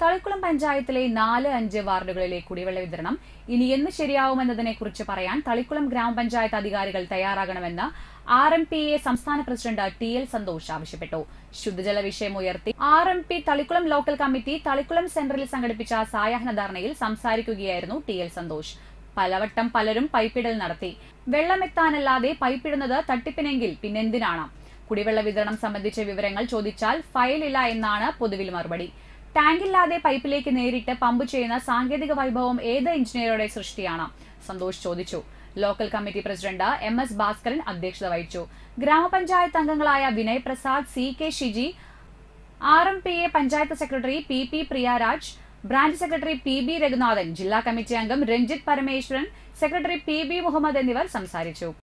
തളിക്കുളം പഞ്ചായത്തിലെ നാല് അഞ്ച് വാർഡുകളിലെ കുടിവെള്ള വിതരണം ഇനി എന്ന് ശരിയാവുമെന്നതിനെ കുറിച്ച് പറയാൻ തളിക്കുളം ഗ്രാമപഞ്ചായത്ത് അധികാരികൾ തയ്യാറാകണമെന്ന് ആർ എം പി എ സംസ്ഥാന പ്രസിഡന്റ് ടി എൽ സന്തോഷ് ആവശ്യപ്പെട്ടു ശുദ്ധജല വിഷയം ഉയർത്തി R M P Thalikulam local committee Thalikulam സെന്ററിൽ സംഘടിപ്പിച്ച സായാഹ്ന ധർണയിൽ സംസാരിക്കുകയായിരുന്നു ടി എൽ സന്തോഷ് പലവട്ടം പലരും പൈപ്പിടൽ നടത്തി വെള്ളമെത്താനല്ലാതെ പൈപ്പിടുന്നത് തട്ടിപ്പിനെങ്കിൽ പിന്നെന്തിനാണ് കുടിവെള്ള വിതരണം സംബന്ധിച്ച വിവരങ്ങൾ ചോദിച്ചാൽ ഫയലില്ല എന്നാണ് പൊതുവിൽ മറുപടി ടാങ്കില്ലാതെ പൈപ്പിലേക്ക് നേരിട്ട് പമ്പ് ചെയ്യുന്ന സാങ്കേതിക വൈഭവം ഏത് എഞ്ചിനീയറുടെ സൃഷ്ടിയാണ് സന്തോഷ് ചോദിച്ചു local committee president M S Bhaskaran അധ്യക്ഷത വഹിച്ചു ഗ്രാമപഞ്ചായത്ത് അംഗങ്ങളായ Vinay Prasad C K Shiji R M P A panchayat secretary P P Priyaraj branch secretary P B Raghunathan ജില്ലാ കമ്മിറ്റി അംഗം Ranjith Parameswaran secretary P B Muhammad എന്നിവർ സംസാരിച്ചു